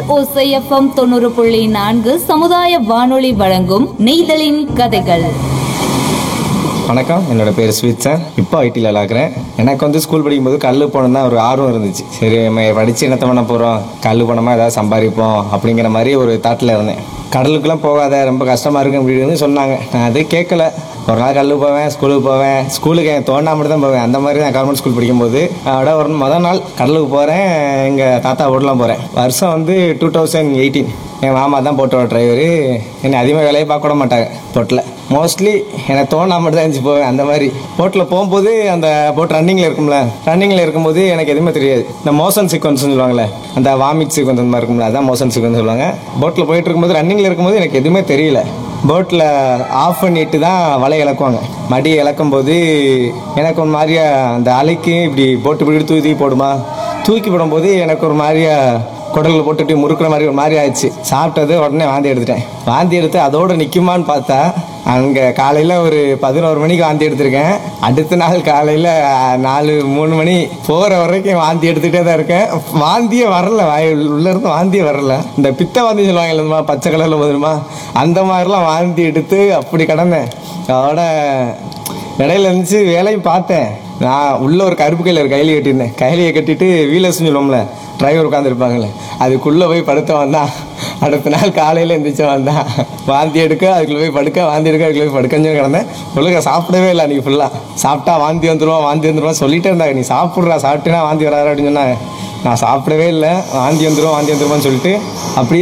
ஓசைஎஃப்எம் தொண்ணூறு புள்ளி நான்கு சமுதாய வானொலி வழங்கும் நெய்தலின் கதைகள் வணக்கம் என்னோட பேர் ஸ்வீட் சார் இப்போ ஐடியில் விளாக்குறேன் எனக்கு வந்து ஸ்கூல் படிக்கும்போது கல் போகணும் தான் ஒரு ஆர்வம் இருந்துச்சு சரி நம்ம படித்து என்னத்த பண்ண போகிறோம் கல் போனோமா ஏதாவது சம்பாதிப்போம் அப்படிங்கிற மாதிரி ஒரு தாட்டில் இருந்தேன் கடலுக்குலாம் போகாத ரொம்ப கஷ்டமாக இருக்கு அப்படின்னு சொன்னாங்க நான் அது கேட்கல ஒரு நாள் கல் போவேன் ஸ்கூலுக்கு போவேன் ஸ்கூலுக்கு என் தோணா மட்டும் தான் போவேன் அந்த மாதிரி தான் கவர்மெண்ட் ஸ்கூல் படிக்கும்போது அதோட ஒரு மொதல் நாள் கடலுக்கு போகிறேன் எங்கள் தாத்தா ஓட்டலாம் போகிறேன் வருஷம் வந்து டூ தௌசண்ட் எயிட்டீன் என் மாமா தான் போட்டோட டிரைவரு என்னை அதிகமாக வேலையை பார்க்க விட மாட்டாங்க போட்டில் மோஸ்ட்லி எனக்கு தோணா மட்டும் தான் இருந்துச்சு போவேன் அந்த மாதிரி போட்டில் போகும்போது அந்த போட் ரன்னிங்கில் இருக்கும்ல ரன்னிங்கில் இருக்கும்போது எனக்கு எதுவுமே தெரியாது இந்த மோஷன் சீக்வன்ஸ் சொல்லுவாங்கல்ல அந்த வாமிட் சீக்வன்ஸ் அந்த மாதிரி இருக்கும்ல அதான் மோஷன் சீக்வன்ஸ் சொல்லுவாங்க போட்டில் போயிட்டு இருக்கும்போது ரன்னிங்கில் இருக்கும்போது எனக்கு எதுவுமே தெரியல போட்டில் ஆஃப் பண்ணிட்டு தான் வலை இழக்குவாங்க மடி இழக்கும் போது எனக்கு ஒரு மாதிரியா அந்த அலைக்கு இப்படி போட்டு இப்படி தூக்கி தூக்கி போடுமா தூக்கி போடும்போது எனக்கு ஒரு மாதிரியா குடலில் போட்டுட்டு முறுக்குற மாதிரி ஒரு மாதிரி ஆயிடுச்சு சாப்பிட்டது உடனே வாந்தி எடுத்துட்டேன் வாந்தி எடுத்து அதோட நிற்குமான்னு பார்த்தா அங்கே காலையில் ஒரு பதினோரு மணிக்கு வாந்தி எடுத்திருக்கேன் அடுத்த நாள் காலையில் நாலு மூணு மணி போகிற வரைக்கும் வாந்தி எடுத்துகிட்டே தான் இருக்கேன் வாந்தியே வரல வாய் உள்ள இருந்து வாந்தியே வரல இந்த பித்த வாந்தி சொல்லுவாங்க இல்லைம்மா பச்சை கலரில் போதுமா அந்த மாதிரிலாம் வாந்தி எடுத்து அப்படி கிடந்தேன் அதோட இடையில இருந்துச்சு வேலையும் பார்த்தேன் நான் உள்ள ஒரு கருப்பு கையில் கையில கட்டியிருந்தேன் கையிலையை கட்டிட்டு வீலர்ஸ்னு சொல்லுவோம்ல டிரைவர் உட்காந்துருப்பாங்களே அதுக்குள்ளே போய் படுத்த வந்தான் அடுத்த நாள் காலையில் எந்திரிச்சு வந்தான் வாந்தி எடுக்க அதுக்குள்ளே போய் படுக்க வாந்தி எடுக்க அதுக்குள்ளே போய் படுக்கன்னு சொல்லி கிடந்தேன் ஒழுங்கா சாப்பிடவே இல்லை அன்றைக்கி ஃபுல்லாக சாப்பிட்டா வாந்தி வந்துருவோம் வாந்தி வந்துருவோம் சொல்லிட்டே இருந்தாங்க நீ சாப்பிட்றா சாப்பிட்டேன்னா வாந்தி வராது அப்படின்னு சொன்னாங்க நான் சாப்பிடவே இல்லை வாந்தி வந்துடும் வாந்தி வந்துருமான்னு சொல்லிட்டு அப்படியே